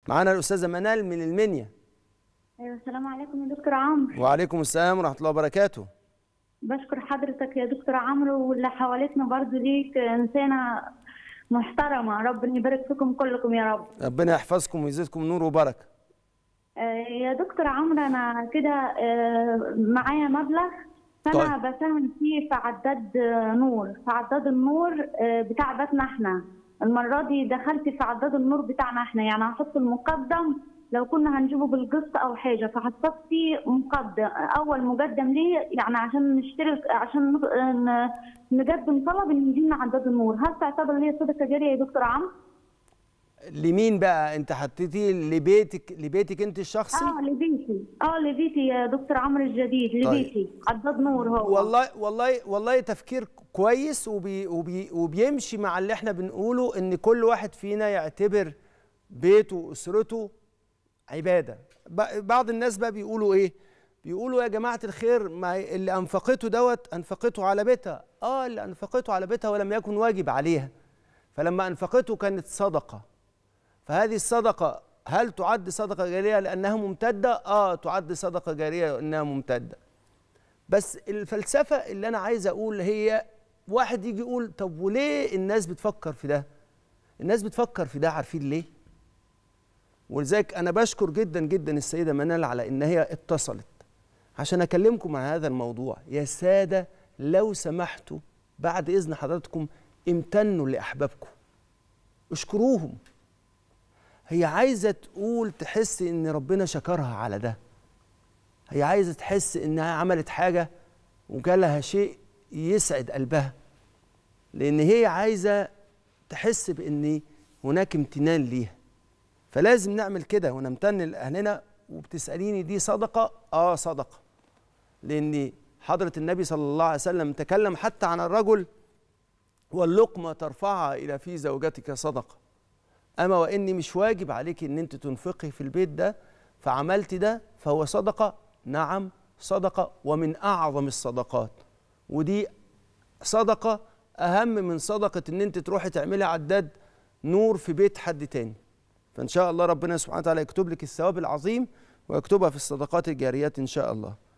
معانا الاستاذه منال من المنيا ايوه السلام عليكم يا دكتور عمرو وعليكم السلام ورحمه الله وبركاته بشكر حضرتك يا دكتور عمرو واللي حوالتنا برضو ليك انسانه محترمه ربنا يبارك فيكم كلكم يا رب ربنا يحفظكم ويزيدكم نور وبركه آه، يا دكتور عمرو انا كده آه، معايا مبلغ فانا بساهم فيه في عداد آه، نور في عداد النور آه، بتاع بيتنا احنا المره دي دخلت في عداد النور بتاعنا احنا يعني هحط المقدم لو كنا هنجيبه بالقسط او حاجه فحطيت فيه مقدم اول مقدم ليه يعني عشان نشترك عشان نق- ن- نقدم طلب ان يجي لنا عداد النور هل تعتبر لي صدقه جاريه يا دكتور عمرو؟ لمين بقى انت حطيتي لبيتك لبيتك انت الشخصي اه لبيتي اه لبيتي يا دكتور عمرو الجديد لبيتي عداد نور هو والله والله والله تفكير كويس وبي وبي وبيمشي مع اللي احنا بنقوله ان كل واحد فينا يعتبر بيته واسرته عباده ب- بعض الناس بقى بيقولوا ايه بيقولوا يا جماعه الخير ما اللي انفقته دوت انفقته على بيتها اه اللي انفقته على بيتها ولم يكن واجب عليها فلما انفقته كانت صدقه فهذه الصدقه هل تعد صدقه جاريه لانها ممتده اه تعد صدقه جاريه لانها ممتده بس الفلسفه اللي انا عايز اقول هي واحد يجي يقول طب وليه الناس بتفكر في ده الناس بتفكر في ده عارفين ليه ولذلك انا بشكر جدا جدا السيده منال على ان هي اتصلت عشان اكلمكم عن هذا الموضوع يا ساده لو سمحتوا بعد اذن حضراتكم امتنوا لاحبابكم اشكروهم هي عايزه تقول تحس ان ربنا شكرها على ده هي عايزه تحس انها عملت حاجه وجالها شيء يسعد قلبها لان هي عايزه تحس بان هناك امتنان ليها فلازم نعمل كده ونمتن لاهلنا وبتساليني دي صدقه اه صدقه لان حضره النبي صلى الله عليه وسلم تكلم حتى عن الرجل واللقمه ترفعها الى في زوجتك صدقه اما واني مش واجب عليك ان انت تنفقي في البيت ده فعملت ده فهو صدقه نعم صدقه ومن اعظم الصدقات ودي صدقه اهم من صدقه ان انت تروحي تعملي عداد نور في بيت حد تاني فان شاء الله ربنا سبحانه وتعالى يكتب لك الثواب العظيم ويكتبها في الصدقات الجاريات ان شاء الله